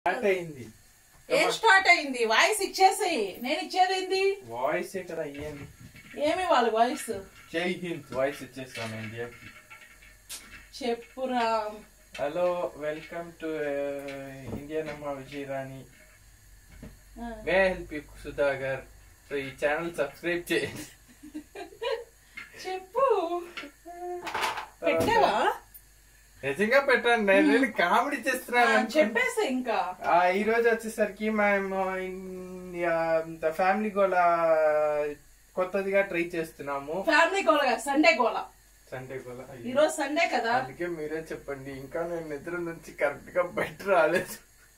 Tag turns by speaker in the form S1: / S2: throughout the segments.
S1: Start అయింది
S2: ఏం start అయింది వాయిస్ ఇచ్చేసేయి నేను ఇచ్చేది ఏంది
S1: వాయిస్ ఇక్కడ అయ్యింది
S2: ఏమి వాళ్ళ వాయిస్
S1: జై హింద్ వాయిస్ ఇచ్చేస్తాను ఇండియాకి
S2: చెప్పురా
S1: హలో వెల్కమ్ టు ఇండియన్ అమ్మ విజయరాణి
S2: ఆ,
S1: may help you Sudhagar so ఈ ఛానల్ సబ్స్క్రైబ్ చేయండి
S2: చెప్పు పెట్టావా
S1: నిజంగా పెట్టండి నేను కామెడీ
S2: ఆ,
S1: చేస్తున్నాను
S2: చెప్పేసి ఇంకా
S1: ఆ, ఈ రోజు వచ్చేసరికి మేము ఫ్యామిలీ గోళ కొత్తదిగా ట్రై చేస్తున్నాము
S2: ఫ్యామిలీ గోల సండే గోల
S1: సండే గోళ
S2: ఈ రోజు సండే కదా
S1: అందుకే మీరే చెప్పండి ఇంకా నేను నిద్ర నుంచి కరెక్ట్ గా బయట రాలేదు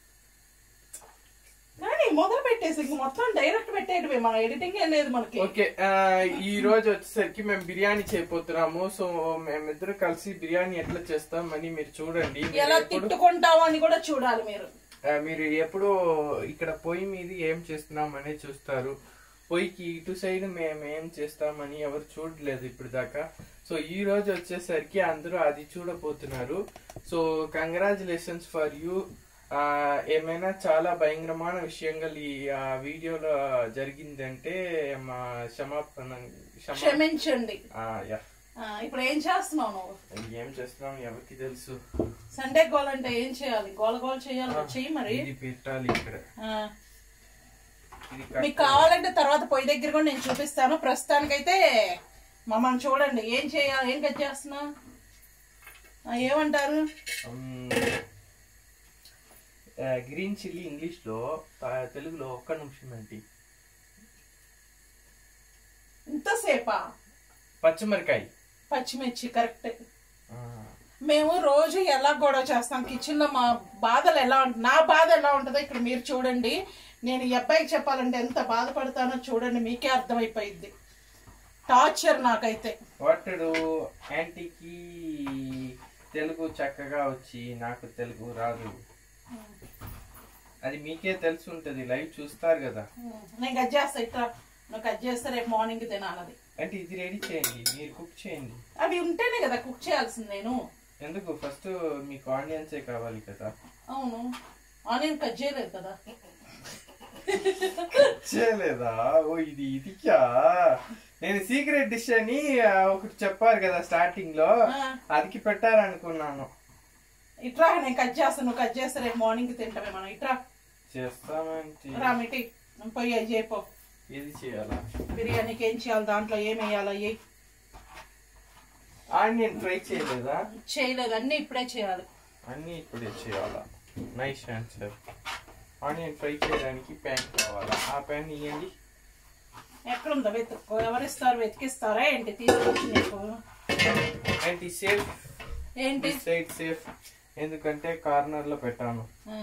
S2: కానీ మొదలు పెట్టేసి ఇంక మొత్తం డైరెక్ట్ పెట్టేయడమే మన ఎడిటింగ్ ఏం లేదు మనకి
S1: ఓకే ఆ, ఈ రోజు వచ్చేసరికి మేము బిర్యానీ చేయబోతున్నాము సో మేమిద్దరు కలిసి బిర్యానీ ఎట్లా చేస్తామని మీరు చూడండి మీరు
S2: ఎలా
S1: ఎప్పుడు-
S2: తిట్టుకుంటావు అని కూడా చూడాలి మీరు
S1: ఆ, మీరు ఎప్పుడు ఇక్కడ పొయ్యి మీద ఏం చేస్తున్నాం అనేది చూస్తారు పొయ్యికి ఇటు సైడ్ మేము ఏం చేస్తామని ఎవరు చూడలేదు ఇప్పుడు దాకా సో ఈ రోజు వచ్చేసరికి అందరూ అది చూడబోతున్నారు సో కంగ్రాచులేషన్స్ ఫర్ యూ ఏమైనా చాలా భయంకరమైన విషయంగా ఈ ఆ, వీడియోలో జరిగిందంటే మా క్షమాపణ క్షమా
S2: క్షమించండి
S1: ఆ, యా.
S2: ఆ, ఇప్పుడు ఏం చేస్తున్నావు నువ్వు
S1: ఏం చేస్తున్నాం ఎవరికి తెలుసు
S2: సండే గోల్ అంటే ఏం చేయాలి గోల గోల చేయాలి చెయ్యి మరి
S1: ఇది పెట్టాలి ఇక్కడ
S2: ఆ,
S1: ఇది
S2: మీకు కావాలంటే తర్వాత పొయ్యి దగ్గర కూడా నేను చూపిస్తాను ప్రస్తుతానికైతే మమ్మల్ని చూడండి ఏం చేయాలి ఏం కట్ చేస్తున్నా ఆ, ఏమంటారు
S1: గ్రీన్ చిల్లీ ఇంగ్లీష్ లో ఆ, తెలుగులో ఒక్క నిమిషం ఏంటి
S2: ఇంతసేపా
S1: పచ్చిమిరకాయ
S2: పచ్చిమిర్చి కరెక్ట్
S1: ఆ,
S2: మేము రోజు ఎలా గొడవ చేస్తాం కిచెన్ లో మా బాధలు ఎలా ఉంటుంది నా బాధ ఎలా ఉంటుందో ఇక్కడ మీరు చూడండి నేను ఈ అబ్బాయికి చెప్పాలంటే ఎంత బాధపడతానో చూడండి మీకే అర్థమైపోయింది టార్చర్ నాకైతే
S1: వాటడు యాంటీకి తెలుగు చక్కగా వచ్చి నాకు తెలుగు రాదు అది మీకే తెలిసి ఉంటది లైవ్ చూస్తారు కదా
S2: నేను కట్ చేస్తా ఇట్లా నువ్వు కట్ చేస్తే రేపు మార్నింగ్ తినాలది
S1: అంటే ఇది రెడీ చేయండి మీరు కుక్ చేయండి
S2: అవి ఉంటేనే కదా కుక్ చేయాల్సింది నేను
S1: ఎందుకు ఫస్ట్ మీకు ఆనియన్సే కావాలి కదా
S2: అవును ఆనియన్ కట్ చేయలేదు కదా
S1: చేయలేదా ఓ ఇది ఇదికా నేను సీక్రెట్ డిష్ అని ఆ, ఒకటి చెప్పారు కదా స్టార్టింగ్ లో
S2: ఆ.
S1: అదికి పెట్టారనుకున్నాను
S2: ఇట్రా నేను కట్ చేస్తాను నువ్వు కట్ చేస్తే రేపు మార్నింగ్ తింటామే మనం ఇట్రా
S1: చేస్తామంటే
S2: రా మిటి పోయి అవి చేయపో
S1: ఏది చేయాలా
S2: బిర్యానీకి ఏం చేయాలి దాంట్లో ఏం వేయాలో ఏ
S1: ఆనియన్ ఫ్రై చేయలేదా
S2: చేయలేదు అన్ని ఇప్పుడే చేయాలి
S1: అన్ని ఇప్పుడే చేయాలా నైస్ ఆన్సర్ ఆనియన్ ఫ్రై చేయడానికి ప్యాన్ కావాలా ఆ ప్యాన్ ఇవ్వండి
S2: ఎక్కడుందో వెతుక్కో ఎవరిస్తారు వెతికిస్తారా ఏంటి తీసుకొచ్చి నీకు
S1: అండ్ సేఫ్
S2: ఏంటి
S1: సైడ్ సేఫ్ ఎందుకంటే కార్నర్ లో పెట్టాను
S2: ఆ,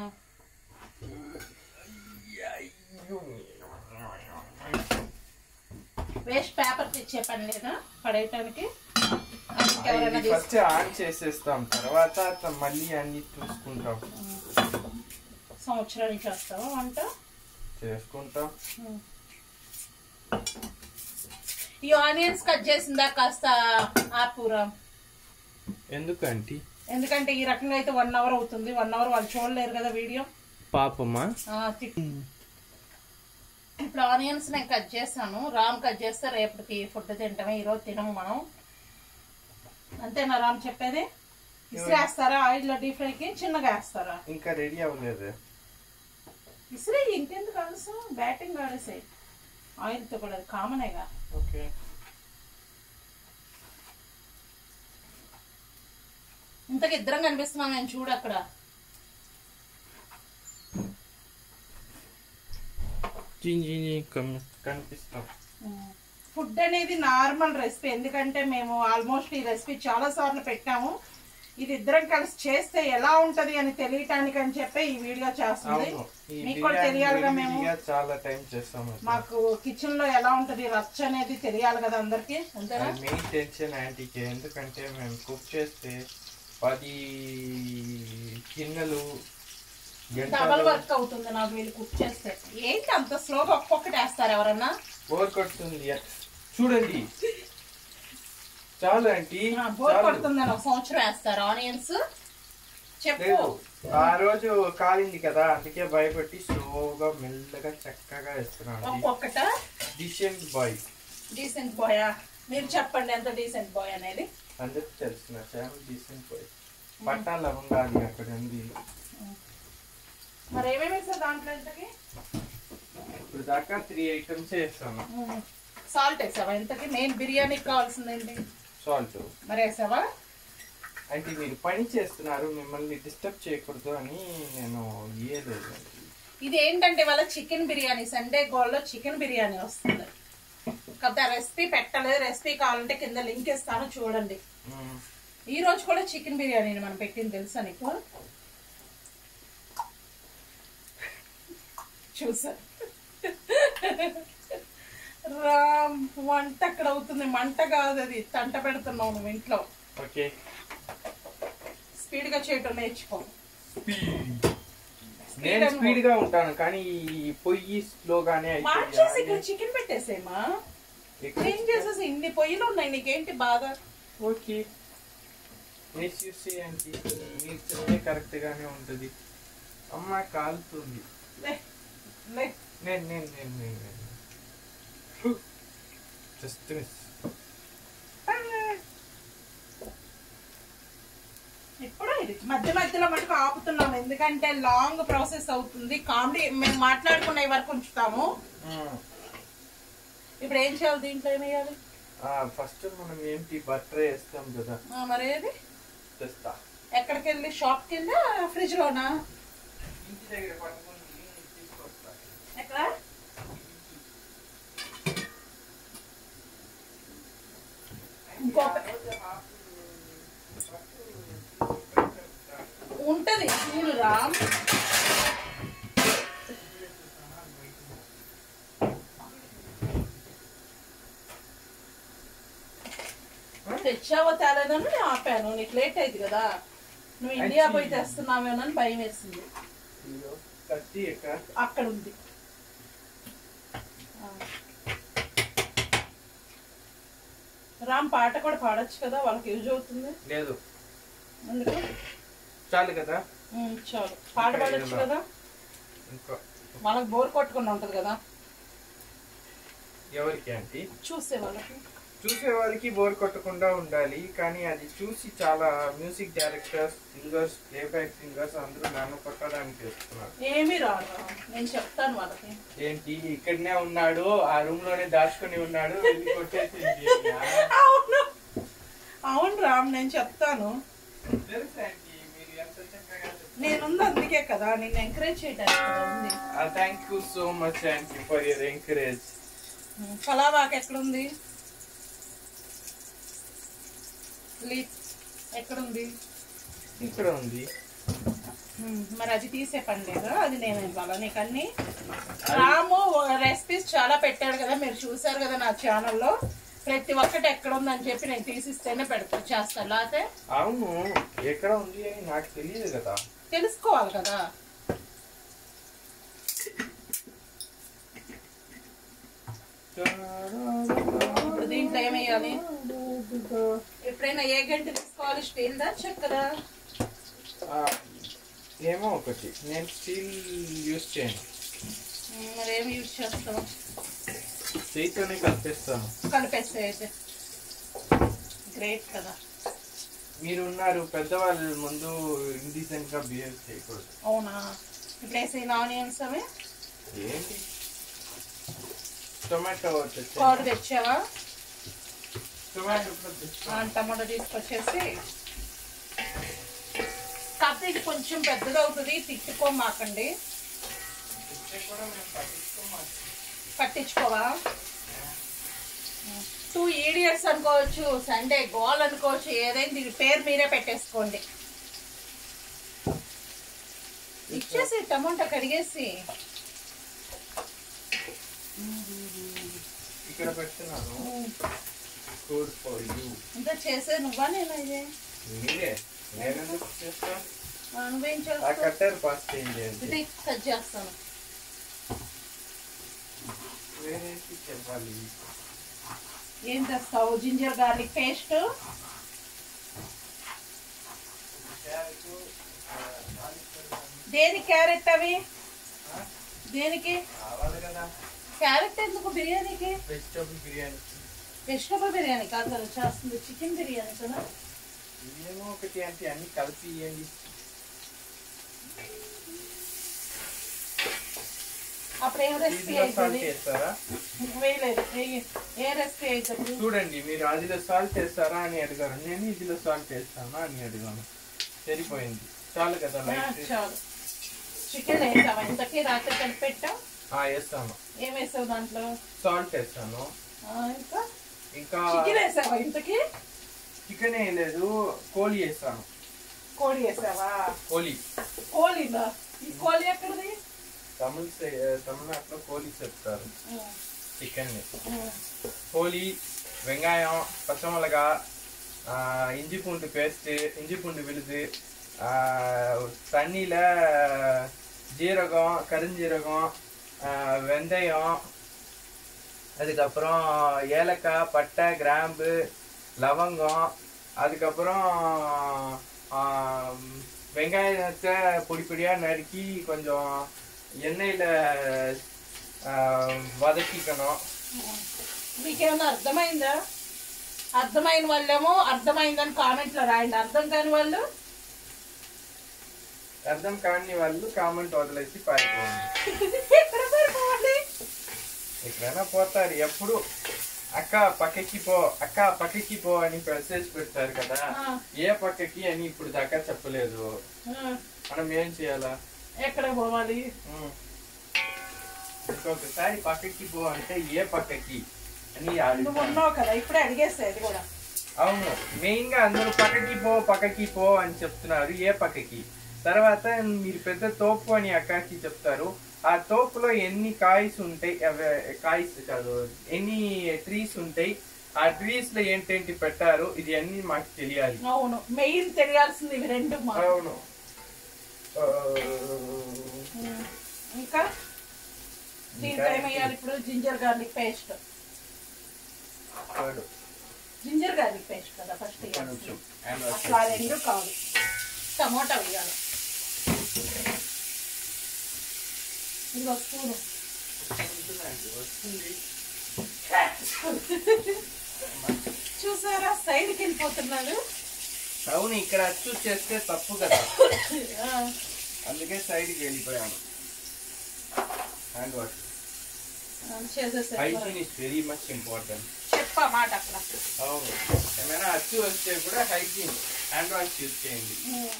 S2: వేస్ట్ పేపర్ తెచ్చే పని లేదా పడేయటానికి అందుకే ఎవరైనా తీసు-
S1: ఫస్ట్ ఆన్ చేసేస్తాం తర్వాత త- మళ్ళీ అన్ని చూసుకుంటాం
S2: సంవత్సరానికి చేస్తావా వంట
S1: చేసుకుంటాం
S2: ఈ ఆనియన్స్ కట్ చేసిందా కాస్త ఆపురా
S1: ఎందుకంటే
S2: ఎందుకంటే ఈ రకంగా అయితే వన్ అవర్ అవుతుంది వన్ అవర్ వాళ్ళు చూడలేరు కదా వీడియో
S1: పాపమా
S2: ఆ, తి- ఇప్పుడు ఆనియన్స్ నేను కట్ చేస్తాను రామ్ కట్ చేస్తే రేపటికి ఫుడ్ తింటామే ఈరోజు తినము మనం అంతేనా రామ్ చెప్పేది ఇసిరేస్తారా ఆయిల్ డీప్ ఫ్రైకి చిన్నగా వేస్తారా
S1: ఇంకా రెడీ అవ్వలేదు
S2: ఇసిరే ఇంకెందుకు ఆలస్యం బ్యాటింగ్ ఆడేసాయి ఆయిల్తో కూడా అది కామనేగా
S1: ఓకే
S2: ఇంతకు ఇద్దరం కనిపిస్తున్నాం నేను చూడు అక్కడ
S1: కనిపిస్తాం
S2: ఫుడ్ అనేది నార్మల్ రెసిపీ ఎందుకంటే మేము ఆల్మోస్ట్ ఈ రెసిపీ చాలా సార్లు పెట్టాము ఇది ఇద్దరం కలిసి చేస్తే ఎలా ఉంటది అని తెలియటానికి అని చెప్పి ఈ వీడియో చేస్తుంది
S1: అవును ఈ
S2: మీకు కూడా తెలియాలిగా మేము
S1: బిర్యానీ చాలా టైం చేస్తాము
S2: మాకు కిచెన్ లో ఎలా ఉంటది రచ్చ అనేది తెలియాలి కదా అందరికి అంతేనా
S1: మెయిన్ టెన్షన్ యాంటీకే ఎందుకంటే మేము కుక్ చేస్తే పది గిన్నెలు
S2: డబల్
S1: గంటలు
S2: వర్క్ అవుతుంది నాకు వీళ్ళు కుక్ చేస్తే ఏంటి అంత స్లోగా ఒక్కొక్కటి వేస్తారు ఎవరన్నా
S1: బోర్ కొడుతుంది చూడండి చాలు ఆంటీ
S2: బోర్
S1: చాలు
S2: కొడుతుంది అని ఒక సంవత్సరం వేస్తారు ఆనియన్స్ చెప్పు
S1: లేదు ఆ రోజు కాలింది కదా అందుకే భయపెట్టి స్లోగా మెల్లగా చక్కగా వేస్తున్నాను
S2: ఒక్కొక్కట
S1: డిసెంట్ బాయ్
S2: డీసెంట్ బాయా మీరు చెప్పండి ఎంత డీసెంట్ బాయ్ అనేది
S1: అందరికి తెలిసిన చాలా డీసెంట్ బాయ్ పట్టాల ఉండాలి అక్కడ ఉంది
S2: మరి ఏమేమి వేస్తారు దాంట్లో ఎంతకి
S1: ఇప్పుడు దాకా త్రీ ఐటమ్స్ వేస్తాను
S2: సాల్ట్ వేసావా ఎంతకి మెయిన్ బిర్యానీకి కావాల్సిందేంటి
S1: సాల్ట్
S2: మరి వేసావా
S1: అయితే మీరు పని చేస్తున్నారు మిమ్మల్ని డిస్టర్బ్ చేయకూడదు అని నేను ఇయ్యలేదు
S2: ఇది ఏంటంటే వాళ్ళ చికెన్ బిర్యానీ సండే గోల్డ్లో చికెన్ బిర్యానీ వస్తుంది కాకపోతే ఆ రెసిపీ పెట్టలేదు రెసిపీ కావాలంటే కింద లింక్ ఇస్తాను చూడండి
S1: మ్మ్.
S2: ఈ రోజు కూడా చికెన్ బిర్యానీ మనం పెట్టింది తెలుసా నీకు చూసా రామ్ వంట అక్కడ అవుతుంది మంట కాదు అది తంట పెడుతున్నావు నువ్వు ఇంట్లో
S1: ఓకే
S2: స్పీడ్ గా చేయటం నేర్చుకో
S1: నేను స్పీడ్ గా ఉంటాను కానీ ఈ పొయ్యి స్లోగానే
S2: మార్చేసి ఇక్కడ చికెన్ పెట్టేసేమా
S1: అయిపోయింది
S2: క్లీన్ చేసేసి ఇన్ని పొయ్యిలు ఉన్నాయి నీకేంటి బాధ
S1: ఓకే నేను చూసి అంటే మీరు చెప్తే కరెక్ట్ గానే ఉంటుంది అమ్మ కాలుతుంది
S2: లే, లే.
S1: నేను నేను నేను నేను నేను జస్ట్ మిస్
S2: ఇప్పుడు ఇది మధ్య మధ్యలో మటుకు ఆపుతున్నాము ఎందుకంటే లాంగ్ ప్రాసెస్ అవుతుంది కామెడీ మేము మాట్లాడుకునే వరకు ఉంచుతాము ఇప్పుడు ఏం చేయాలి దీంట్లో ఏం వేయాలి
S1: ఫస్ట్ మనం ఏంటి బట్టర్ వేస్తాం కదా
S2: ఆ, మరి ఏది
S1: తెస్తా
S2: ఎక్కడికి వెళ్ళి షాప్కి వెళ్ళి ఫ్రిడ్జ్ లోనా
S1: ఇంటి దగ్గర పట్టుకొని తీసుకొస్తా
S2: ఎక్కడ ఇంకో ఉంటది చూడు రామ్ తెచ్చావో తేలేదని నేను ఆపాను నీకు లేట్ అయింది కదా నువ్వు ఇండియా పోయి తెస్తున్నావేమోనని భయం వేసింది
S1: ఇదిగో, కత్తి ఎక్కడ
S2: అక్కడ ఉంది ఆ. రామ్ పాట కూడా పాడొచ్చు కదా వాళ్ళకి యూజ్ అవుతుంది
S1: లేదు
S2: అందుకు
S1: చాలు కదా
S2: ఉమ్, చాలు పాట పాడొచ్చు కదా
S1: ఇంకో
S2: వాళ్ళకి బోర్ కొట్టుకుని ఉంటది కదా
S1: ఎవరికి ఆంటీ
S2: చూసే వాళ్ళకి
S1: చూసే వాళ్ళకి బోర్ కొట్టకుండా ఉండాలి కానీ అది చూసి చాలా music directors singers playback singers అందరూ నన్ను కొట్టడానికి వస్తున్నారు
S2: ఏమీ రాదు రామ్. నేను చెప్తాను వాళ్ళకి
S1: ఏంటి ఇక్కడనే ఉన్నాడు ఆ రూమ్ లోనే దాచుకొని ఉన్నాడు వెళ్ళి కొట్టేసింది
S2: అవును అవును రామ్ నేను చెప్తాను
S1: తెలుసు ఆంటీ మీరు ఎంత చక్కగా
S2: నేనుంది అందుకే కదా నేను ఎంకరేజ్ చేయడానికి కదా ఉంది
S1: thank you so much aunty for your encourage
S2: um, పలావాకి ఎక్కడుంది లీప్ ఎక్కడుంది
S1: ఇక్కడ ఉంది
S2: ఉమ్, మరి అది తీసే పని లేదా అది నేను ఇవ్వాలా నీకు అన్ని రాము రెసిపీస్ చాలా పెట్టాడు కదా మీరు చూసారు కదా నా ఛానల్లో ప్రతి ఒక్కటి ఎక్కడ ఉందని చెప్పి నేను తీసిస్తేనే పెడతా చేస్తాను లేకపోతే
S1: అవును ఎక్కడ ఉంది అని నాకు తెలియదు కదా
S2: తెలుసుకోవాలి కదా ఇప్పుడు దీంట్లో ఏమేయాలి ఎప్పుడైనా ఏ గంట తీసుకోవాలి స్టీల్ దా చెక్కదా
S1: ఆ, ఏమో ఒకటి నేను స్టీల్ యూస్ చేయను
S2: ఉమ్, మరి ఏమి యూజ్ చేస్తావు
S1: చేయితోనే కలిపేస్తాను
S2: కలిపేస్తే అయితే గ్రేట్ కదా
S1: మీరు ఉన్నారు పెద్దవాళ్ళ ముందు ఇండిసెంట్ గా బిహేవ్ చేయకూడదు
S2: అవునా ఇప్పుడు వేసే ఆనియన్స్ అవి
S1: ఏంటి టొమాటో తెచ్చా
S2: కర్డ్ తెచ్చావా
S1: టొమాటో కూడా తెచ్చా
S2: ఆ, టమాటో తీసుకొచ్చేసి కాకపోతే ఇది కొంచెం పెద్దగా అవుతుంది తిట్టుకోమాకండి
S1: తెచ్చే కూడా మేము పట్టించుకోమాలి
S2: పట్టించుకోవా టూ ఈడియట్స్ అనుకోవచ్చు సండే గోల్ అనుకోవచ్చు ఏదైనా దీని పేరు మీరే పెట్టేసుకోండి ఇచ్చేసి టమాటా కడిగేసి
S1: ఇక్కడ పెడుతున్నాను గుడ్ ఫర్ యూ
S2: ఇంత చేసే నువ్వా నేను ఇది
S1: మీరే నేను ఎందుకు చేస్తా
S2: ఆ, నువ్వేం
S1: ఆ
S2: చేస్తావు
S1: కట్టర్ పాస్ చేయండి అంతే
S2: ఇది కట్ చేస్తాను
S1: వేరేసి చెప్పాలి
S2: ఏం తెస్తావు జింజర్ గార్లిక్ పేస్ట్
S1: క్యారెట్
S2: దేనికి క్యారెట్ అవి
S1: ఆ?
S2: దేనికి
S1: కావాలి కదా
S2: క్యారెట్ ఎందుకు బిర్యానీకి
S1: వెజిటబుల్ బిర్యానీ
S2: వెజిటబుల్ బిర్యానీ కాదు కదా చేస్తుంది చికెన్ బిర్యానీ కదా
S1: ఏమో ఒకటి అంటే అన్ని కలిపి ఇవ్వండి
S2: అప్పుడు ఏం రెసిపీ
S1: ఇదిలో సాల్ట్
S2: అవుతుంది
S1: వేస్తారా
S2: వేయలేదు వేయి. ఏ రెసిపీ అవుతుంది
S1: చూడండి మీరు అదిలో సాల్ట్ వేస్తారా అని అడిగారు నేను ఇదిలో సాల్ట్ వేస్తానా అని అడిగాను సరిపోయింది చాలు కదా
S2: ఆ,
S1: లైట్
S2: చాలు చికెన్ వేసావా ఇంతకీ రాత్రి కలిపి పెట్టావు
S1: వేస్తాను
S2: ఏం వేసావు దాంట్లో
S1: సాల్ట్ వేస్తాను
S2: ఆ, ఇంకా
S1: ఇంకా
S2: చికెన్ వేసావా ఇంతకీ
S1: చికెన్ వేయలేదు కోడి వేస్తాను
S2: కోడి వేసావా
S1: కోడి
S2: కోలినా ఈ కోలి ఎక్కడిది
S1: తమిళ సై- తమిళనాడులో కోడి చెప్తారు
S2: ఆ,
S1: చికెన్
S2: ఆ.
S1: கோழி வெங்காயம் பச்சை மிளகா ஆஹ் இஞ்சி பூண்டு பேஸ்ட்டு இஞ்சி பூண்டு விழுது தண்ணியில் ஜீரகம் கருஞ்சீரகம் ஆஹ் வெந்தயம் அதுக்கப்புறம் ஏலக்காய் பட்டை கிராம்பு லவங்கம் அதுக்கப்புறம் ஆஹ் வெங்காயத்தை பொடி பொடியாக நறுக்கி கொஞ்சம் எண்ணெயில் வதக்கிக்கணும்
S2: మీకేమన్నా అర్థమైందా అర్థమైన వాళ్ళేమో అర్థమైందని కామెంట్లో రాయండి అర్థం కాని వాళ్ళు
S1: అర్థం కాని వాళ్ళు కామెంట్ వదిలేసి పారిపోండి
S2: ఎక్కడ సరిపోవాలి
S1: ఎక్కడైనా పోతారు ఎప్పుడు అక్క పక్కకి పో అక్క పక్కకి పో అని మెసేజ్ పెడతారు కదా
S2: ఆ.
S1: ఏ పక్కకి అని ఇప్పుడు దాకా చెప్పలేదు
S2: ఆ,
S1: మనం ఏం చేయాలా
S2: ఎక్కడ పోవాలి
S1: ఉమ్. ఇంకొకసారి పక్కకి పో అంటే ఏ పక్కకి అని అడుగు
S2: నువ్వు ఉన్నావు కదా ఇప్పుడే అడిగేస్తా ఇది కూడా
S1: అవును మెయిన్ గా అందరూ పక్కకి పో పక్కకి పో అని చెప్తున్నారు ఏ పక్కకి తర్వాత మీరు పెద్ద తోపు అని అక్కకి చెప్తారు ఆ తోపులో ఎన్ని కాయిస్ ఉంటాయి కాయిస్ కాదు ఎన్ని ట్రీస్ ఉంటాయి ఆ ట్రీస్ లో ఏంటేంటి పెట్టారు ఇది అన్ని మాకు తెలియాలి
S2: అవును మెయిన్ తెలియాల్సింది ఇవి రెండు మా
S1: అవును ఆ,
S2: ఉమ్, ఇంకా దీంట్లో ఏమయ్యాలి ఇప్పుడు జింజర్ గార్లిక్ పేస్ట్
S1: కాదు.
S2: జింజర్ గార్లిక్ పేస్ట్ కదా ఫస్ట్
S1: కొంచెం and
S2: అసలు ఆ రెండు కాదు టమోటా వేయాలి ఇదిగో స్పూను
S1: వస్తుందండి, వస్తుంది
S2: చూసారా సైడ్కి వెళ్ళిపోతున్నాడు
S1: అవును ఇక్కడ అచ్చు చేస్తే తప్పు కదా
S2: ఆ,
S1: అందుకే సైడ్కి వెళ్ళిపోయాను హ్యాండ్ వాష్
S2: చేసేసారు
S1: hygiene is very much important
S2: చెప్పా మాట అక్కడ
S1: అవును ఏమైనా అచ్చు వస్తే కూడా హైజీన్ హ్యాండ్ వాష్ యూజ్ చేయండి
S2: ఉమ్.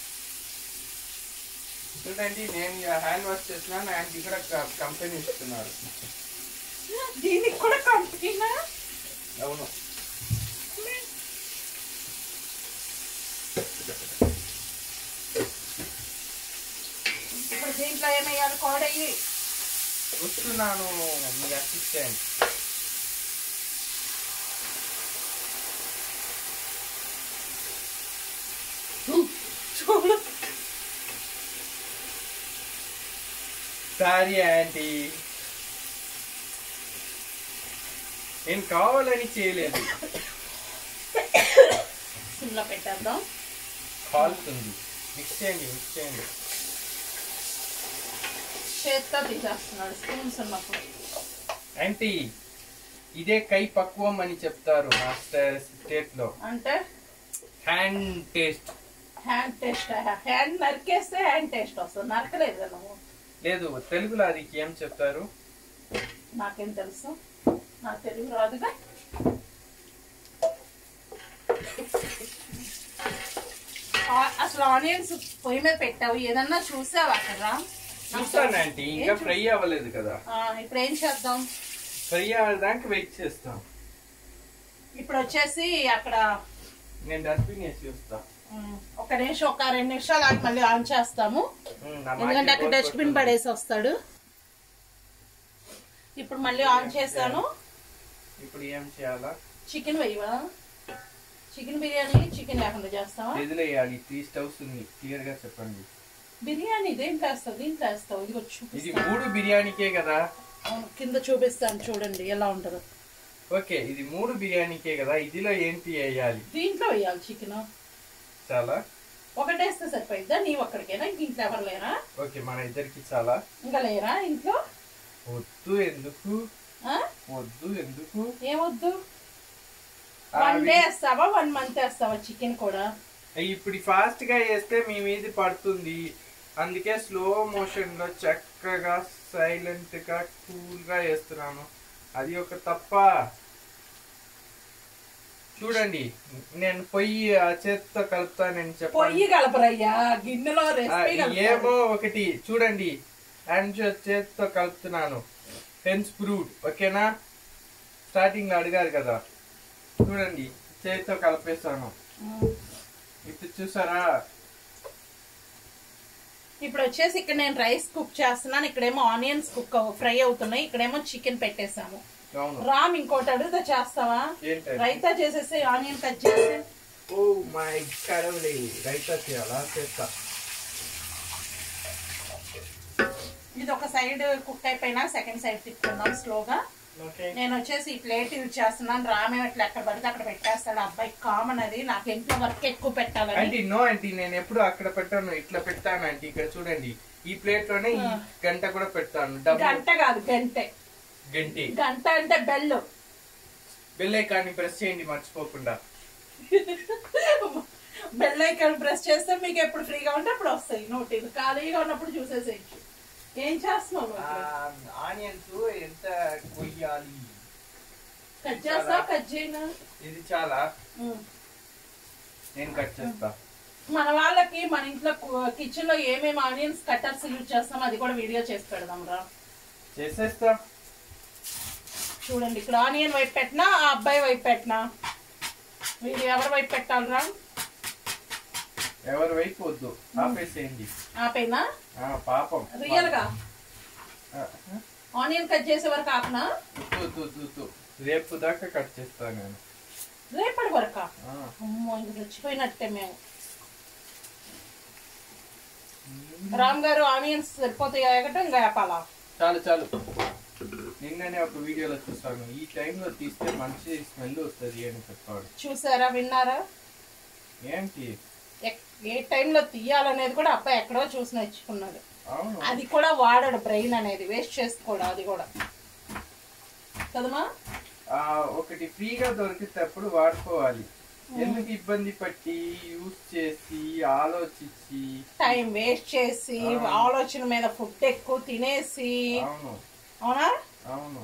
S1: చూడండి నేను హ్యాండ్ వాష్ చేసినాను ఆయనకి కూడా కంపెనీ ఇస్తున్నారు
S2: దీనికి కూడా కంపెనీనా
S1: అవును
S2: ఇప్పుడు దీంట్లో ఏమయ్యాలి కోడయ్యి
S1: వస్తున్నాను మీ అసిస్టెంట్
S2: చూడు
S1: సారీ ఆంటీ నేను కావాలని చేయలేదు
S2: సిమ్లో పెట్టేద్దాం
S1: కాలుతుంది మిక్స్ చేయండి మిక్స్ చేయండి
S2: చేత్తో తీసేస్తున్నాడు స్పూన్స్ ఉన్నప్పుడు
S1: ఆంటీ ఇదే కై పక్వం అని చెప్తారు మా స్టేట్ లో
S2: అంటే
S1: hand taste
S2: hand taste hand నరికేస్తే హ్యాండ్ టేస్ట్ వస్తుంది నరకలేదు కదా నువ్వు
S1: లేదు తెలుగులో అది ఏం చెప్తారు
S2: నాకేం తెలుసు నాకు తెలుగు రాదుగా ఆ- అసలు ఆనియన్స్ పొయ్యి మీద పెట్టావు ఏదన్నా చూసావా అక్కడ
S1: చూస్తాను ఆంటీ ఇంకా ఫ్రై అవ్వలేదు కదా
S2: ఇప్పుడు ఏం చేద్దాం
S1: ఫ్రై అవ్వడానికి వెయిట్ చేస్తాం
S2: ఇప్పుడు వచ్చేసి అక్కడ
S1: నేను డస్ట్బిన్ వేసి చూస్తా
S2: ఉమ్, ఒక నిమిషం ఒక రెండు నిమిషాలు ఆగి మళ్ళీ ఆన్ చేస్తాము
S1: ఉమ్, నా
S2: ఎందుకంటే
S1: మాట
S2: అక్కడ డస్ట్బిన్ పడేసి వస్తాడు ఇప్పుడు మళ్ళీ ఆన్ చేశాను
S1: ఇప్పుడు ఏం చేయాలా
S2: చికెన్ వేయవా చికెన్ బిర్యానీ చికెన్ లేకుండా చేస్తావా
S1: ఎదులు వేయాలి త్రీ స్టవ్స్ ఉంది క్లియర్ గా చెప్పండి
S2: బిర్యానీ దేంట్లో వేస్తావు దీంట్లో వేస్తావు ఇదిగో
S1: ఇది
S2: చూపిస్తాను
S1: మూడు బిర్యానీకే కదా
S2: అవును, కింద చూపిస్తాను చూడండి ఎలా ఉంటుందో
S1: ఓకే ఇది మూడు బిర్యానీకే కదా ఇదిలో ఏంటి వేయాలి
S2: దీంట్లో వేయాలి చికెన్
S1: చాలా
S2: ఒకటేస్తే సరిపోయిద్దా నీ ఒక్కడికేనా ఇంక ఇంట్లో ఎవరు లేరా
S1: ఓకే మన ఇద్దరికి చాలా
S2: ఇంకా లేరా ఇంట్లో
S1: వద్దు ఎందుకు
S2: ఆ?
S1: వద్దు ఎందుకు
S2: ఏమొద్దు
S1: ఆ,
S2: వన్ డే వేస్తావా వన్ మంత్ వేస్తావా చికెన్ కూడా
S1: ఇప్పుడు ఫాస్ట్ గా వేస్తే మీ మీద పడుతుంది అందుకే స్లో మోషన్ లో చక్కగా సైలెంట్ గా కూల్ గా వేస్తున్నాను అది ఒక తప్ప చూడండి నేను పొయ్యి ఆ చేత్తో కలుపుతానని చెప్పాను
S2: పొయ్యి కలపరయ్యా గిన్నెలో
S1: ఆ,
S2: రెసిపీ
S1: ఏమో ఒకటి చూడండి హ్యాండ్ చేత్తో కలుపుతున్నాను హెన్స్ బ్రూడ్ ఓకేనా స్టార్టింగ్ లో అడిగారు కదా చూడండి చేతితో కలిపేస్తాను ఇప్పుడు చూసారా
S2: ఇప్పుడు వచ్చేసి ఇక్కడ నేను రైస్ కుక్ చేస్తున్నాను ఇక్కడేమో ఆనియన్స్ కుక్ ఫ్రై అవుతున్నాయి ఇక్కడేమో చికెన్ పెట్టేసాము
S1: అవును
S2: రామ్ ఇంకోటి అడుగుతా చేస్తావా
S1: ఏంటది
S2: రైతా చేసేసి ఆనియన్ కట్ చేసి
S1: ఓ మై కడవలే రైతా చేయాలా చేస్తా
S2: ఇది ఒక సైడ్ కుక్ అయిపోయినా సెకండ్ సైడ్ తిప్పుకుందాం స్లోగా
S1: ఓకే
S2: నేను వచ్చేసి ఈ ప్లేట్ యూజ్ చేస్తున్నాను రామే అట్లా ఎక్కడ పడితే అక్కడ పెట్టేస్తాడు అబ్బాయి కామన్ అది నాకు ఇంట్లో వర్క్ ఎక్కువ పెట్టాలని
S1: ఆంటీ నో ఆంటీ నేను ఎప్పుడు అక్కడ పెట్టాను ఇట్లా పెట్టాను ఆంటీ ఇక్కడ చూడండి ఈ ప్లేట్ లోనే ఈ గంట కూడా పెడతాను డబ్బు
S2: గంట కాదు గంటే
S1: గంటి
S2: గంట అంటే బెల్
S1: బెల్ ఐకాన్ని ప్రెస్ చేయండి మర్చిపోకుండా
S2: బెల్ ఐకాన్ ప్రెస్ చేస్తే మీకు ఎప్పుడు ఫ్రీగా ఉంటే అప్పుడు వస్తాయి నోటీలు ఖాళీగా ఉన్నప్పుడు చూసేసేయచ్చు ఏం చేస్తున్నావు నువ్వు ఇప్పుడు?
S1: ఆనియన్స్ ఎంత కొయ్యాలి
S2: కట్ చేస్తావు కట్ చేయనా
S1: ఇది చాలా
S2: ఉమ్.
S1: నేను కట్ చేస్తా
S2: మన వాళ్ళకి మన ఇంట్లో కిచెన్ లో ఏమేమి ఆనియన్స్ కట్టర్స్ యూజ్ చేస్తాం అది కూడా వీడియో చేసి పెడదాం రా
S1: చేసేస్తా
S2: చూడండి ఇక్కడ ఆనియన్ వైపు పెట్టినా ఆ అబ్బాయి వైపు పెట్టినా వీడు ఎవరి వైపు పెట్టాలిరా
S1: ఎవరి వైపు వద్దు ఆపేసేయండి
S2: ఆపైనా
S1: ఆ, పాపం
S2: రియల్ గా
S1: ఆ,
S2: ఆనియన్ కట్ చేసే వరకు ఆపనా
S1: వద్దు, వద్దు, వద్దు, వద్దు. రేపు దాకా కట్ చేస్తా నేను
S2: రేపటి వరకా
S1: ఆ,
S2: అమ్మో ఇంక చచ్చిపోయినట్టే మేము రామ్ గారు ఆనియన్స్ సరిపోతాయి ఎగటం ఇంకా ఆపాలా
S1: చాలు చాలు నిన్ననే ఒక వీడియోలో చూసాను ఈ టైంలో తీస్తే మంచి స్మెల్ వస్తుంది అని చెప్పాడు
S2: చూసారా విన్నారా
S1: ఏంటి
S2: ఎక్- ఏ టైంలో తీయాలనేది కూడా అబ్బాయి ఎక్కడో చూసి నేర్చుకున్నాడు
S1: అవును
S2: అది కూడా వాడాడు బ్రెయిన్ అనేది వేస్ట్ చేసుకోడు అది కూడా కదమా
S1: ఆ, ఒకటి ఫ్రీగా దొరికేటప్పుడు వాడుకోవాలి ఎందుకు ఇబ్బంది పట్టి యూజ్ చేసి ఆలోచించి
S2: టైం వేస్ట్ చేసి ఆలోచన మీద ఫుడ్ ఎక్కువ తినేసి
S1: అవును
S2: అవునా
S1: అవును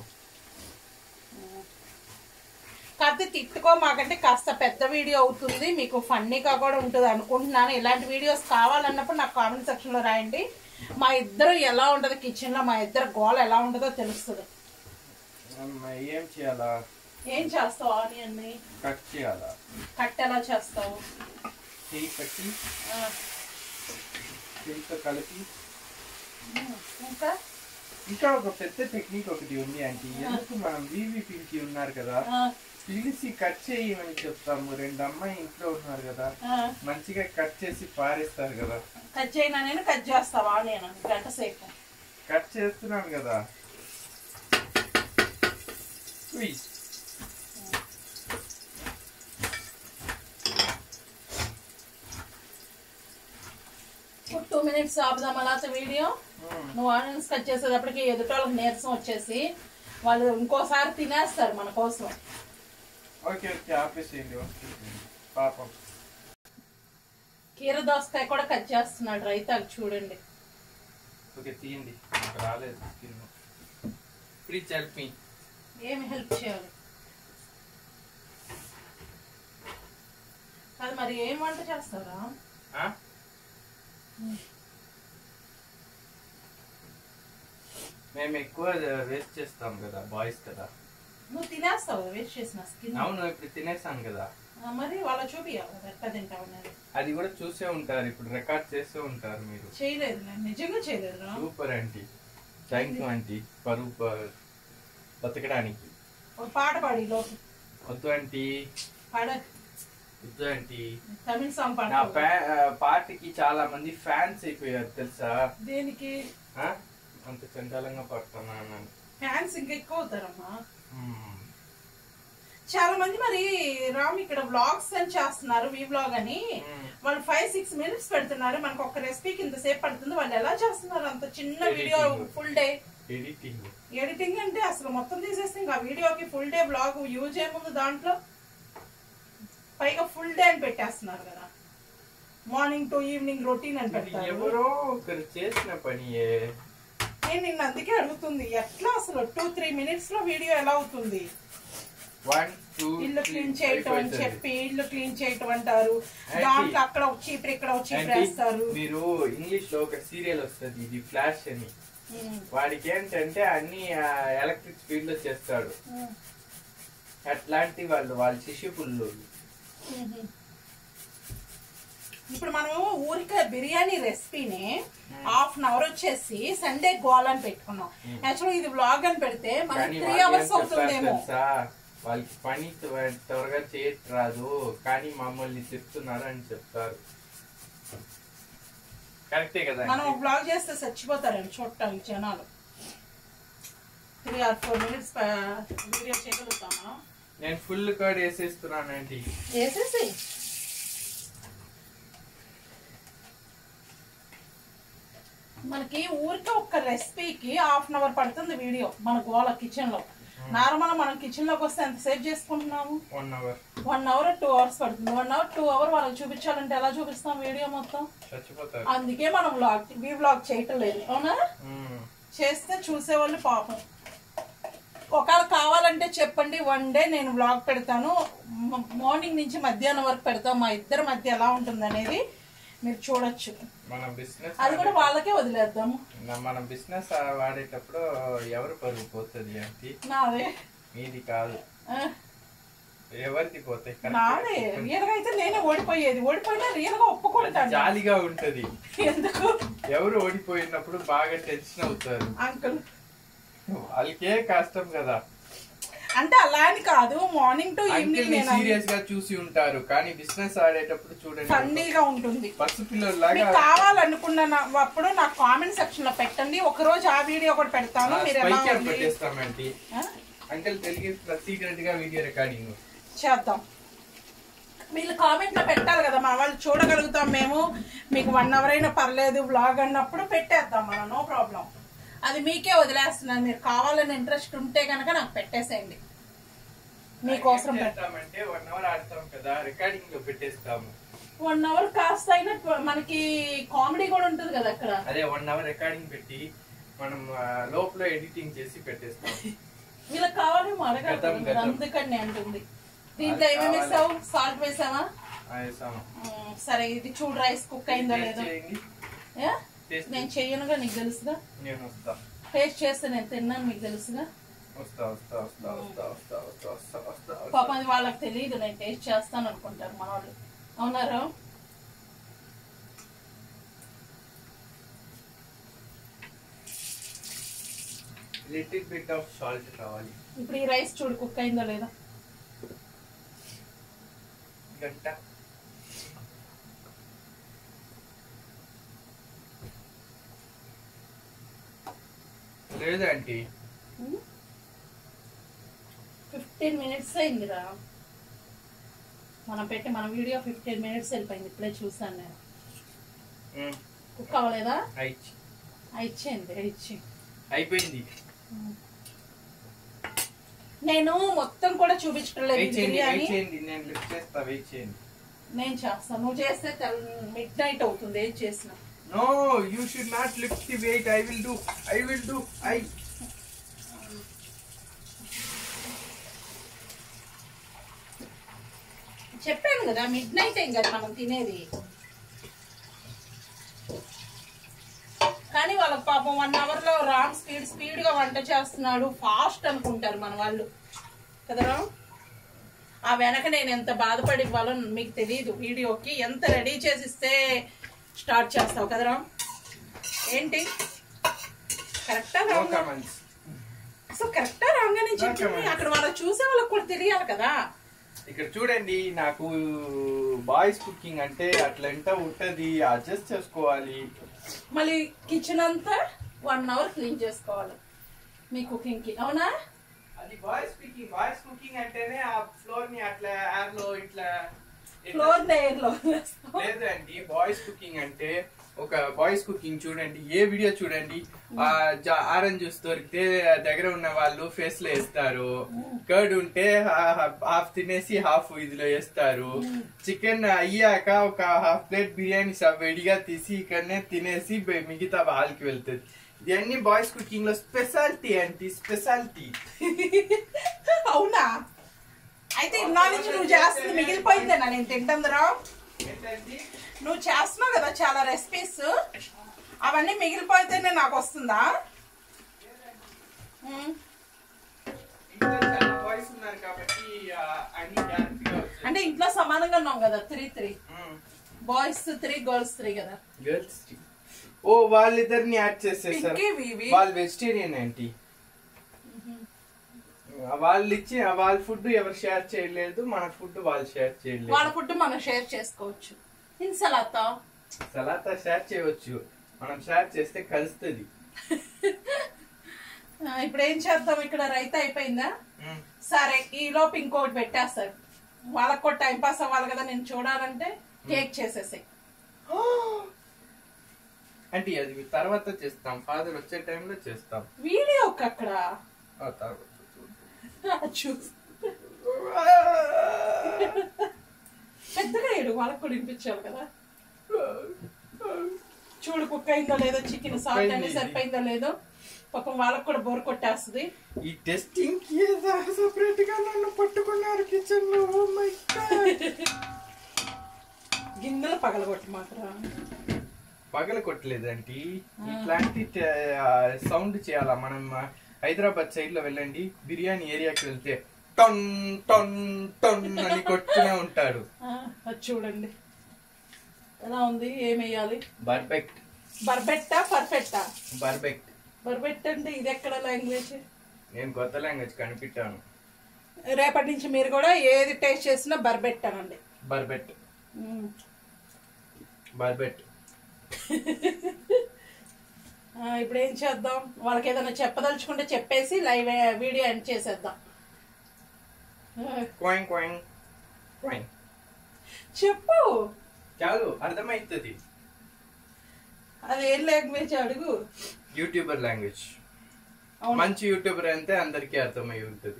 S2: కాకపోతే తిట్టుకో మాకంటే కాస్త పెద్ద వీడియో అవుతుంది మీకు ఫన్నీగా కూడా ఉంటుంది అనుకుంటున్నాను ఇలాంటి వీడియోస్ కావాలన్నప్పుడు నాకు కామెంట్ సెక్షన్ లో రాయండి మా ఇద్దరు ఎలా ఉంటది కిచెన్ లో మా ఇద్దరు గోల ఎలా ఉంటుందో తెలుస్తుంది
S1: అమ్మ, ఏం చేయాలా
S2: ఏం చేస్తావు ఆనియన్ ని
S1: కట్ చేయాలా
S2: కట్ ఎలా చేస్తావు
S1: చేయి కట్టి
S2: ఆ,
S1: చేయితో కలిపి
S2: ఇంకా
S1: ఇంకా ఒక పెద్ద టెక్నిక్ ఒకటి ఉంది ఆంటీ ఎందుకు మనం వివి పింకి ఉన్నారు కదా
S2: ఆ,
S1: పిలిచి కట్ చేయమని చెప్తాము రెండు అమ్మాయి ఇంట్లో ఉన్నారు కదా
S2: ఆ,
S1: మంచిగా కట్ చేసి పారేస్తారు కదా
S2: కట్ చేయనా నేను కట్ చేస్తావా నేను గంట సేపు
S1: కట్ చేస్తున్నాను కదా ఉయ్.
S2: టూ మినిట్స్ ఆపుదాం అలా వీడియో
S1: మ్మ్.
S2: నువ్వు ఆనియన్స్ కట్ చేసేటప్పటికి ఎదుటోళ్ళకి నీరసం వచ్చేసి వాళ్ళు ఇంకోసారి తినేస్తారు మన కోసం
S1: ఓకే ఓకే ఆపేసేయండి ఓకే. పాపం
S2: కీర దోసకాయ కూడా కట్ చేస్తున్నాడు రైతు అది చూడండి
S1: ఓకే తీయండి నాకు రాలేదు స్కిన్ ప్లీజ్ హెల్ప్ మీ
S2: ఏమి హెల్ప్ చేయాలి అది మరి ఏం వంట చేస్తారా
S1: మేము ఎక్కువ వేస్ట్ చేస్తాం కదా బాయ్స్ కదా
S2: నువ్వు తినేస్తావు వేస్ట్ చేసిన స్కిన్
S1: అవును ఇప్పుడు తినేసాను కదా
S2: మరి వాళ్ళ చూపియాలి ఎట్లా తింటావు అనేది
S1: అది కూడా చూసే ఉంటారు ఇప్పుడు రికార్డ్ చేసే ఉంటారు మీరు
S2: చేయలేదు నేను నిజంగా చేయలేదు రా
S1: super aunty thank you aunty పరువు ప- బతకడానికి
S2: ఒక పాట పాడి లోపు
S1: వద్దు ఆంటీ
S2: పాడ
S1: వద్దు ఆంటీ
S2: తమిళ సాంగ్
S1: నా
S2: పాట
S1: ఫ్యా- పాటకి చాలా మంది ఫ్యాన్స్ అయిపోయారు తెలుసా
S2: దేనికి
S1: ఆ? అంత చండాలంగా పడుతున్నాను
S2: ఫ్యాన్స్ ఇంకా ఎక్కువ అవుతారమ్మా
S1: మ్మ్.
S2: చాలా మంది మరి రామ్ ఇక్కడ వ్లాగ్స్ అని చేస్తున్నారు వీ వ్లాగ్ అని వాళ్ళు ఫైవ్ సిక్స్ మినిట్స్ పెడుతున్నారు మనకు ఒక రెసిపీకి ఇంతసేపు పడుతుంది వాళ్ళు ఎలా చేస్తున్నారు అంత చిన్న video full day
S1: editing
S2: editing అంటే అసలు మొత్తం తీసేస్తే ఇంకా వీడియోకి ఫుల్ డే బ్లాగ్ యూజ్ ఏముంది దాంట్లో పైగా ఫుల్ డే అని పెట్టేస్తున్నారు కదా మార్నింగ్ టు ఈవినింగ్ రొటీన్ అని పెడతారు
S1: ఎవరో ఒకరు చేసిన పనియే
S2: నేను నిన్న అందుకే అడుగుతుంది ఎట్లా అసలు టూ త్రీ మినిట్స్ లో వీడియో ఎలా అవుతుంది
S1: వన్ టూ
S2: ఇల్లు క్లీన్ చేయటం అని చెప్పి ఇల్లు క్లీన్ చేయటం అంటారు దాంట్లో అక్కడ ఒక చీపురు ఇక్కడ ఒక చీపురు వేస్తారు
S1: మీరు ఇంగ్లీష్ లో ఒక సీరియల్ వస్తుంది ఇది ఫ్లాష్ అని
S2: ఉమ్,
S1: వాడికి ఏంటంటే అన్ని ఎలక్ట్రిక్ స్పీడ్ లో చేస్తాడు
S2: ఉమ్,
S1: అట్లాంటి వాళ్ళు వాళ్ళ శిశు పుల్లు
S2: ఉమ్. ఇప్పుడు మనము ఊరికే బిర్యానీ రెసిపీని హాఫ్ అన్ అవర్ వచ్చేసి సండే గోల్ అని పెట్టుకున్నాం యాక్చువల్ ఇది వ్లాగ్ అని పెడితే మనకి
S1: కానీ
S2: త్రీ
S1: వాళ్ళు ఏం
S2: అవర్స్
S1: చెప్తారు
S2: అవుతుందేమో
S1: తెలుసా వాళ్ళకి పని త్వ- త్వరగా చేయట్ రాదు కానీ మమ్మల్ని చెప్తున్నారు అని చెప్తారు కరెక్టే కదా
S2: మనం ఒక బ్లాగ్ చేస్తే చచ్చిపోతారండి చూడటానికి జనాలు three or four minutes video చేయగలుగుతామా
S1: నేను ఫుల్ కార్డ్ వేసేస్తున్నానండి
S2: వేసేసి మనకి ఊరికే ఒక్క రెసిపీకి హాఫ్ అన్ అవర్ పడుతుంది వీడియో మన గోల కిచెన్ లో నార్మల్ మనం కిచెన్ లోకి వస్తే ఎంత సేవ్ చేసుకుంటున్నాము
S1: one hour
S2: one hour two hours పడుతుంది వన్ అవర్ టూ అవర్ వాళ్ళకి చూపించాలంటే ఎలా చూపిస్తాం వీడియో మొత్తం
S1: చచ్చిపోతారు
S2: అందుకే మనం వ్లాగ్ వీ వ్లాగ్ చేయటం లేదు అవునా
S1: మ్మ్.
S2: చేస్తే చూసేవాళ్ళు పాపం ఒకవేళ కావాలంటే చెప్పండి వన్ డే నేను వ్లాగ్ పెడతాను మ- మార్నింగ్ నుంచి మధ్యాహ్నం వరకు పెడతాం మా ఇద్దరి మధ్య ఎలా ఉంటుంది అనేది మీరు చూడొచ్చు
S1: మన బిజినెస్
S2: అది కూడా వాళ్ళకే వదిలేద్దాము
S1: మన బిజినెస్ వాడేటప్పుడు ఎవరు పరుగు పోతుంది అంటే
S2: నాదే
S1: మీది కాదు
S2: ఆ,
S1: ఎవరిది పోతాయి
S2: నాదే
S1: correct.
S2: రియల్ గా అయితే నేనే ఓడిపోయేది ఓడిపోయినా రియల్ గా
S1: అది
S2: ఒప్పుకుంటాను
S1: జాలీగా ఉంటది
S2: ఎందుకు
S1: ఎవరు ఓడిపోయినప్పుడు బాగా టెన్షన్ అవుతారు
S2: అంకుల్
S1: వాళ్ళకే కష్టం కదా
S2: అంటే అలా అని కాదు మార్నింగ్ టు
S1: అంకిల్
S2: ఈవినింగ్
S1: ని
S2: నేను
S1: సీరియస్ గా చూసి ఉంటారు కానీ బిజినెస్ ఆడేటప్పుడు చూడండి
S2: ఫన్నీగా ఉంటుంది
S1: పసు పిల్లలాగా
S2: మీకు కావాలనుకున్న నా- అప్పుడు నాకు కామెంట్ సెక్షన్ లో పెట్టండి ఒక రోజు ఆ వీడియో కూడా పెడతాను మీరు ఎలా
S1: స్పైక్
S2: ఉంది?
S1: పెట్టేస్తామండి
S2: ఆ?
S1: అంకిల్ తెలిగి సీక్రెట్ గా వీడియో రికార్డింగ్
S2: చేద్దాం వీళ్ళు కామెంట్ లో పెట్టాలి కదా మా వాళ్ళు చూడగలుగుతాం మేము మీకు వన్ అవర్ అయినా పర్లేదు బ్లాగ్ అన్నప్పుడు పెట్టేద్దాం మనం నో ప్రాబ్లం అది మీకే వదిలేస్తున్నాను మీరు కావాలని ఇంట్రెస్ట్ ఉంటే కనుక నాకు పెట్టేసేయండి మీకోసం పెట్ట
S1: చేస్తామంటే వన్ అవర్ ఆడతాం కదా రికార్డింగ్ లో పెట్టేస్తాము
S2: వన్ అవర్ కాస్త అయినా మనకి కామెడీ కూడా ఉంటుంది కదా అక్కడ
S1: అదే వన్ అవర్ రికార్డింగ్ పెట్టి మనం ఆ, లోపల ఎడిటింగ్ చేసి పెట్టేస్తాం
S2: వీళ్ళకి కావాలేమో అడగాలి
S1: గతం,
S2: కదా,
S1: గతం.
S2: అందుకని అంటుంది దీంట్లో ఏమేమి వేసావు సాల్ట్ వేసావా
S1: ఆ, వేస్తాము.
S2: ఉమ్, సరే ఇది చూడు రైస్ కుక్ అయిందో
S1: టేస్ట్
S2: లేదో
S1: చేయండి.
S2: ఏ?
S1: టేస్ట్
S2: నేను చెయ్యనుగా నీకు తెలుసుగా
S1: నేను వస్తా
S2: టేస్ట్ చేస్తే నేను తిన్నాను మీకు తెలుసుగా
S1: వస్తా వస్తా వస్తా వస్తా వస్తా వస్తా వస్తా వస్తా వస్తా
S2: పాపం అది వాళ్ళకి తెలియదు నేను టేస్ట్ చేస్తాను అనుకుంటారు మన వాళ్ళు అవునారా
S1: లిటిల్ బిట్ ఆఫ్ సాల్ట్ కావాలి
S2: ఇప్పుడు ఈ రైస్ చూడు కుక్ అయిందో లేదో
S1: గంట లేదంటీ
S2: ఫిఫ్టీన్ మినిట్స్ అయిందిరా మనం పెట్టి మన వీడియో ఫిఫ్టీన్ మినిట్స్ వెళ్ళిపోయింది ఇప్పుడే చూసాను నేను కుక్ అవ్వలేదా
S1: అయిచి
S2: ఇచ్చేయండి ఇచ్చి
S1: అయిపోయింది
S2: నేను మొత్తం కూడా చూపించడం లేదు
S1: వెయిట్ చేయండి
S2: బిర్యానీ
S1: వెయిట్ చేయండి నేను లిఫ్ట్ చేస్తా వెయిట్ చేయండి
S2: నేను చేస్తాను నువ్వు చేస్తే మిడ్ నైట్ అవుతుంది ఏం చేసిన
S1: no you should not lift the weight I will do I will do I
S2: చెప్పాను కదా మిడ్ నైట్ ఏం కదా మనం తినేది కానీ వాళ్ళకి పాపం వన్ అవర్ లో రామ్ స్పీడ్ స్పీడ్ గా వంట చేస్తున్నాడు ఫాస్ట్ అనుకుంటారు మన వాళ్ళు కదరా ఆ వెనక నేను ఎంత బాధపడి ఇవ్వాలో మీకు తెలియదు వీడియోకి ఎంత రెడీ చేసిస్తే స్టార్ట్ చేస్తావు కదరా ఏంటి కరెక్టా
S1: నో
S2: రాంగా
S1: కమెంట్స్
S2: అసలు కరెక్టా రాంగా నేను చెప్పింది అక్కడ వాళ్ళకి చూసే వాళ్ళకి కూడా తెలియాలి కదా
S1: ఇక్కడ చూడండి నాకు బాయ్స్ కుకింగ్ అంటే అట్లా ఎంత ఉంటది అడ్జస్ట్ చేసుకోవాలి
S2: మళ్ళీ కిచెన్ అంతా వన్ అవర్ క్లీన్ చేసుకోవాలి మీ కుకింగ్ కి అవునా
S1: అది బాయ్స్ కుకింగ్ బాయ్స్ కుకింగ్ అంటేనే ఆ ఫ్లోర్ ని అట్లా ఎయిర్ లో ఇట్లా ఇట్లా-
S2: ఫ్లోర్ లేయర్ లో
S1: లేదండి బాయ్స్ కుకింగ్ అంటే ఒక బాయ్స్ కుకింగ్ చూడండి ఏ వీడియో చూడండి ఆ ఆరెంజ్ జ్యూస్ దొరికితే దగ్గర ఉన్న వాళ్ళు ఫేస్ లో వేస్తారు కర్డ్ ఉంటే హాఫ్ తినేసి హాఫ్ ఇదిలో వేస్తారు చికెన్ అయ్యాక ఒక హాఫ్ ప్లేట్ బిర్యానీ సబ్ విడిగా తీసి ఇక్కడనే తినేసి బె- మిగతా వాళ్ళకి వెళ్తుంది ఇవన్నీ బాయ్స్ కుకింగ్ లో స్పెషాలిటీ అంటే స్పెషాలిటీ
S2: అవునా అయితే ఇన్నా నుంచి నువ్వు చేస్తుంది మిగిలిపోయిందేనా నేను తింటుందిరా
S1: ఏంటండి
S2: నువ్వు చేస్తున్నావు కదా చాలా రెసిపీస్ అవన్నీ మిగిలిపోతేనే నాకు వస్తుందా ఉమ్.
S1: ఇంట్లో చాలా బాయ్స్ ఉన్నారు కాబట్టి ఆ, అన్ని గ్యారంటీగా వచ్చాయి
S2: అంటే ఇంట్లో సమానంగా ఉన్నాం కదా three three boys three girls three కదా
S1: గర్ల్స్ ఓ వాళ్ళిద్దరిని యాడ్ చేసేసారు
S2: పింకీ వివి
S1: వాళ్ళు వెజిటేరియన్ ఏంటి వాళ్ళు ఇచ్చి వాళ్ళ ఫుడ్ ఎవరు షేర్ చేయలేదు మన ఫుడ్ వాళ్ళు షేర్
S2: వాళ్ళ
S1: చేయలేదు
S2: ఫుడ్ మనం షేర్ చేసుకోవచ్చు ఇన్సలాత
S1: సలాతా షేర్ చేయవచ్చు మనం షేర్ చేస్తే కలుస్తుంది
S2: ఇప్పుడు ఏం చేద్దాం ఇక్కడ రైతా అయిపోయిందా సరే ఈ లోపు ఇంకోటి పెట్టేస్తారు వాళ్ళకి కూడా టైం పాస్ అవ్వాలి కదా నేను చూడాలంటే కేక్ చేసేసి
S1: అంటే అది తర్వాత చేస్తాం ఫాదర్ వచ్చే టైంలో చేస్తాం
S2: వీడియోకి అక్కడ
S1: ఆ తర్వాత
S2: చూసి పెద్దగా ఏడు వాళ్ళకి కూడా వినిపించాలి కదా చూడు కుక్ అయిందో లేదో చికెన్ సాల్ట్ అనేది
S1: అయింది.
S2: సరిపోయిందో లేదో పాపం వాళ్ళకి కూడా బోర్ కొట్టేస్తుంది
S1: ఈ టెస్టింగ్ కి సపరేట్ గా నన్ను పట్టుకున్నారు కిచెన్ లో ఓ మై గాడ్
S2: గిన్నెలు పగలగొట్టి మాత్రం
S1: పగల కొట్టలేదండి ఇట్లాంటి సౌండ్ చేయాలా మనం ఆ, హైదరాబాద్ సైడ్ లో వెళ్ళండి బిర్యానీ ఏరియాకి వెళ్తే టన్ టన్ టన్ అని కొట్టుకునే ఉంటాడు
S2: ఆ, అది చూడండి ఎలా ఉంది ఏమేయాలి
S1: బర్బెక్ట్
S2: బర్బెట్టా పర్ఫెక్టా
S1: బర్బెక్ట్
S2: బర్బెట్ అంటే ఇది ఎక్కడ లాంగ్వేజ్
S1: నేను కొత్త లాంగ్వేజ్ కనిపెట్టాను
S2: రేపటి నుంచి మీరు కూడా ఏది టేస్ట్ చేసినా బర్బెట్ అనండి
S1: బర్బెట్
S2: మ్మ్.
S1: బర్బెట్
S2: ఆ, ఇప్పుడు ఏం చేద్దాం వాళ్ళకి ఏదైనా చెప్పదలుచుకుంటే చెప్పేసి లైవ్ వీడియో ఎండ్ చేసేద్దాం ఆ,
S1: కోయింగ్ కోయింగ్ కోయింగ్
S2: చెప్పు
S1: చాలు అర్థమవుతుంది
S2: అది ఏం లాంగ్వేజ్ అడుగు
S1: యూట్యూబర్ లాంగ్వేజ్
S2: అవును
S1: మంచి యూట్యూబర్ అంటే అందరికీ అర్థమై ఉంటుంది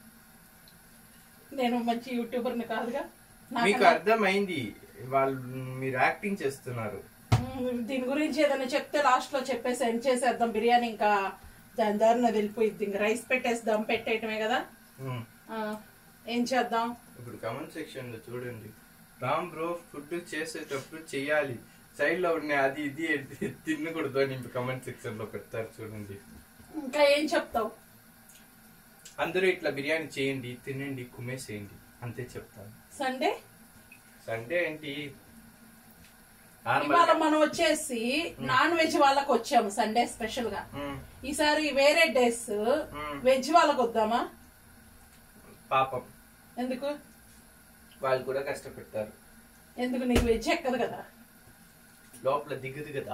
S2: నేను మంచి యూట్యూబర్ని కాదుగా
S1: మీకు
S2: నాకన్నా-
S1: అర్థమైంది వాళ్ళు మీరు యాక్టింగ్ చేస్తున్నారు
S2: మ్మ్, దీని గురించి ఏదైనా చెప్తే లాస్ట్ లో చెప్పేసి ఎండ్ చేసేద్దాం బిర్యానీ ఇంకా దాని దారిన వెళ్ళిపోయిద్ది ఇంకా రైస్ పెట్టేసి దమ్ పెట్టేయటమే కదా
S1: మ్మ్.
S2: ఆ, ఏం చేద్దాం
S1: ఇప్పుడు కమెంట్ సెక్షన్ లో చూడండి రామ్ బ్రో ఫుడ్ చేసేటప్పుడు చెయ్యాలి సైడ్ లో ఉన్న అది ఇది ఎ- తినకూడదు అని కమెంట్ సెక్షన్ లో పెడతారు చూడండి
S2: ఇంకా ఏం చెప్తావు
S1: అందరూ ఇట్లా బిర్యానీ చేయండి తినండి కుమ్మేసేయండి అంతే చెప్తాను
S2: సండే
S1: సండే ఏంటి
S2: ఇవాళ
S1: నార్మల్
S2: మనం వచ్చేసి నాన్ వెజ్ వాళ్ళకి వచ్చాము సండే స్పెషల్ గా ఈసారి వేరే డేస్
S1: మ్మ్.
S2: వెజ్ వాళ్ళకి వద్దామా
S1: పాపం
S2: ఎందుకు
S1: వాళ్ళు కూడా కష్టపెడతారు
S2: ఎందుకు నీకు వెజ్ ఎక్కదు కదా
S1: లోపల దిగుదు కదా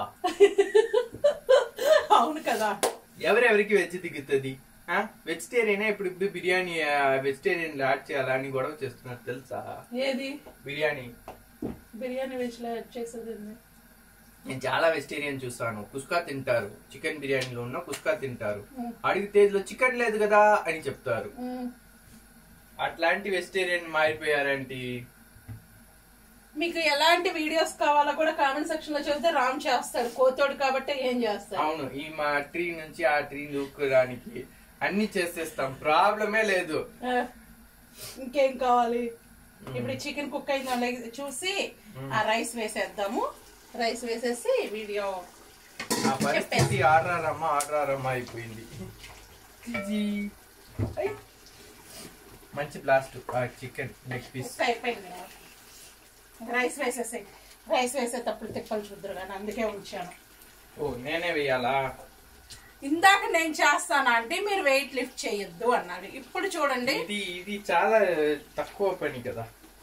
S2: అవును కదా
S1: ఎవరెవరికి వెజ్ దిగుతుంది వెజిటేరియన్ ఇప్పుడు ఇప్పుడు బిర్యానీ వెజిటేరియన్ యాడ్ చేయాలా అని గొడవ చేస్తున్నారు తెలుసా
S2: ఏది
S1: బిర్యానీ
S2: బిర్యానీ వెజ్ లో యాడ్ చేసేది ఏంది?
S1: నేను చాలా వెజిటేరియన్ చూస్తాను కుస్కా తింటారు చికెన్ బిర్యానీలో ఉన్న కుస్కా తింటారు
S2: మ్మ్.
S1: అడిగితే ఇదిలో చికెన్ లేదు కదా అని చెప్తారు
S2: మ్మ్.
S1: అట్లాంటి వెజిటేరియన్ మారిపోయారంటి
S2: మీకు ఎలాంటి వీడియోస్ కావాలో కూడా కామెంట్ సెక్షన్ లో చెబితే రామ్ చేస్తాడు కోతోడు కాబట్టి ఏం చేస్తాడు
S1: అవును ఈ మా ట్రీ నుంచి ఆ ట్రీ దూకడానికి అన్ని చేసేస్తాం ప్రాబ్లమే లేదు
S2: ఆ, ఇంకేం కావాలి ఇప్పుడు చికెన్ కుక్ అయిందో లేదో చూసి ఆ రైస్ వేసేద్దాము రైస్ వేసేసి వీడియో
S1: ఆ పరిస్థితి ఆర్డర్ ఆర్డర్ అయిపోయింది ఇది ఐ. మంచి బ్లాస్ట్ ఆ చికెన్ లెగ్ పీస్
S2: కుక్ అయిపోయింది రైస్ వేసేసి రైస్ వేసేటప్పుడు తిప్పలు చూద్దరు కానీ అందుకే ఉంచాను
S1: ఓ నేనే వేయాలా
S2: ఇందాక నేను చేస్తాను అంటే మీరు వెయిట్ లిఫ్ట్ చేయొద్దు అన్నాడు ఇప్పుడు చూడండి
S1: ఇది ఇది చాలా తక్కువ పని కదా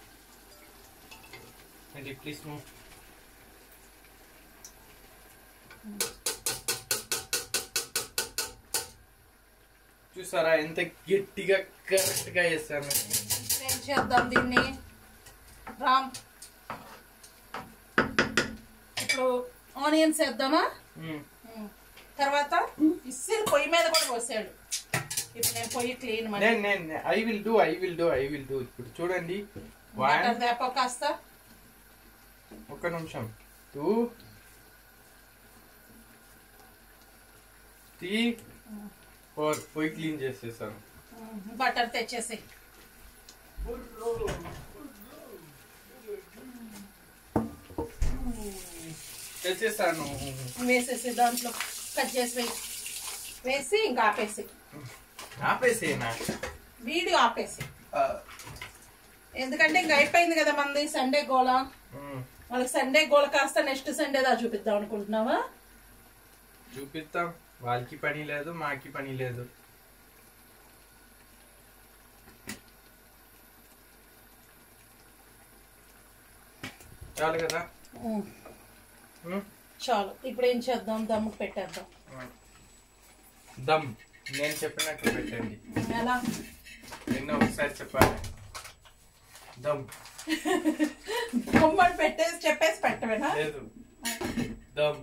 S1: ఇది ప్లీజ్ నువ్వు చూసారా ఎంత గట్టిగా కరెక్ట్ గా వేస్తాను
S2: ఏం చేద్దాం దీన్ని రామ్ ఇప్పుడు ఆనియన్స్ వేద్దామా
S1: మ్మ్.
S2: ఉమ్. తర్వాత ఇస్సిరి పొయ్యి మీద కూడా పోసాడు ఇప్పుడు నేను పొయ్యి క్లీన్ మరి
S1: నేను నేను I will do I will do I will do ఇప్పుడు చూడండి వన్
S2: బటర్ వేప కాస్త
S1: ఒక్క నిమిషం టూ త్రీ ఫోర్ పోయి క్లీన్ చేసేసాను
S2: బటర్ తెచ్చేసి
S1: తెచ్చేసాను
S2: వేసేసి దాంట్లో కట్ చేసి వేసి వేసి ఇంకా ఆపేసి
S1: ఆపేసేనా
S2: వీడియో ఆపేసి ఎందుకంటే ఇంకా అయిపోయింది కదా మంది సండే గోల
S1: మ్మ్.
S2: వాళ్ళకి సండే గోల కాస్త నెక్స్ట్ సండే దా చూపిద్దాం అనుకుంటున్నావా
S1: చూపిస్తాం వాళ్ళకి పని లేదు మాకి పని లేదు చాలు కదా
S2: ఉమ్,
S1: మ్మ్.
S2: చాలు ఇప్పుడు ఏం చేద్దాం దమ్ము పెట్టేద్దాం
S1: దమ్ నేను చెప్పినట్లు పెట్టండి
S2: ఎలా
S1: నిన్న ఒకసారి చెప్పాలి దమ్
S2: దమ్మని పెట్టేసి చెప్పేసి పెట్టవేనా
S1: లేదు దమ్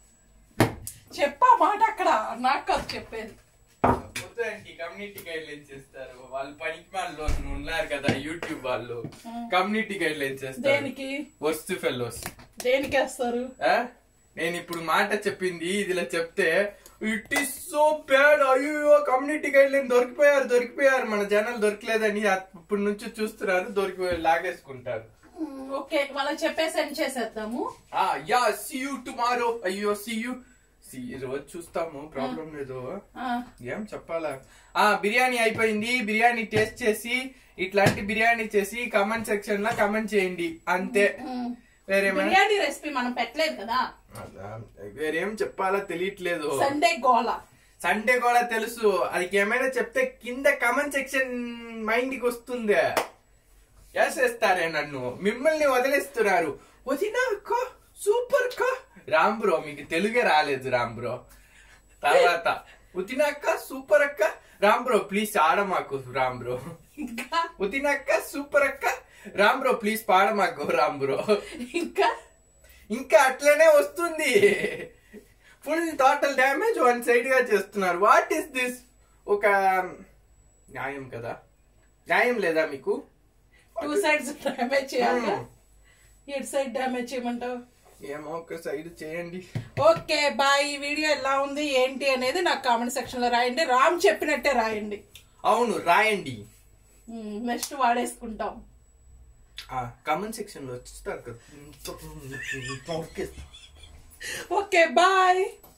S2: చెప్పా మాట అక్కడ నాకు కాదు చెప్పేది
S1: మొత్తానికి కమ్యూనిటీ గైడ్ లైన్స్ చేస్తారు వాళ్ళు పనికి వాళ్ళు ఉన్నారు కదా యూట్యూబ్ వాళ్ళు కమ్యూనిటీ గైడ్ లైన్స్ చేస్తారు
S2: దేనికి
S1: వస్తు ఫెలోస్
S2: దేనికి వేస్తారు
S1: నేను ఇప్పుడు మాట చెప్పింది ఇదిలా చెప్తే ఇట్ ఈస్ సో బ్యాడ్ అయ్యో కమ్యూనిటీ గైడ్ లైన్ దొరికిపోయారు దొరికిపోయారు మన జనాలు దొరకలేదని అప్పటి నుంచి చూస్తున్నారు దొరికి లాగేసుకుంటారు
S2: ఉమ్, ఓకే వాళ్ళకి చెప్పేసి ఎండ్ చేసేద్దాము
S1: ఆ యా సీ యూ టుమారో అయ్యో సీ యూ సీ రోజు చూస్తాము ప్రాబ్లం లేదు
S2: ఆ,
S1: ఏం చెప్పాలా ఆ బిర్యానీ అయిపోయింది బిర్యానీ టేస్ట్ చేసి ఇట్లాంటి బిర్యానీ చేసి కామెంట్ సెక్షన్ లో కామెంట్ చేయండి అంతే
S2: ఉమ్.
S1: వేరేమైనా
S2: బిర్యానీ రెసిపీ మనం పెట్టలేదు కదా
S1: అదా, వేరేం చెప్పాలో తెలియట్లేదు
S2: సండే గోల
S1: సండే కూడా తెలుసు అది ఏమైనా చెప్తే కింద కామెంట్ సెక్షన్ మైండ్ కి వస్తుంది వేసేస్తారే నన్ను మిమ్మల్ని వదిలేస్తున్నారు వదినా అక్క సూపర్ అక్క రామ్ బ్రో మీకు తెలుగే రాలేదు రామ్ బ్రో తర్వాత వదినా అక్క సూపర్ అక్క రామ్ బ్రో ప్లీజ్ ఆడమాకు రామ్ బ్రో
S2: ఇంకా
S1: వదినా అక్క సూపర్ అక్క రామ్ బ్రో ప్లీజ్ పాడమాకు రామ్ బ్రో
S2: ఇంకా
S1: ఇంకా అట్లనే వస్తుంది full total damage one side గా చేస్తున్నారు వాట్ ఈస్ దిస్ ఒక న్యాయం కదా న్యాయం లేదా మీకు
S2: టూ సైడ్స్ డ్యామేజ్ చేయాలి
S1: Hmm.
S2: ఎటు సైడ్ డ్యామేజ్ చేయమంటావు
S1: ఏమో ఒక సైడ్ చేయండి
S2: ఓకే బాయ్ ఈ వీడియో ఎలా ఉంది ఏంటి అనేది నాకు కామెంట్ సెక్షన్ లో రాయండి రామ్ చెప్పినట్టే రాయండి
S1: అవును రాయండి
S2: నెక్స్ట్ వాడేసుకుంటాం
S1: కామెంట్ సెక్షన్ లో చూస్తారు కదా
S2: ఓకే బాయ్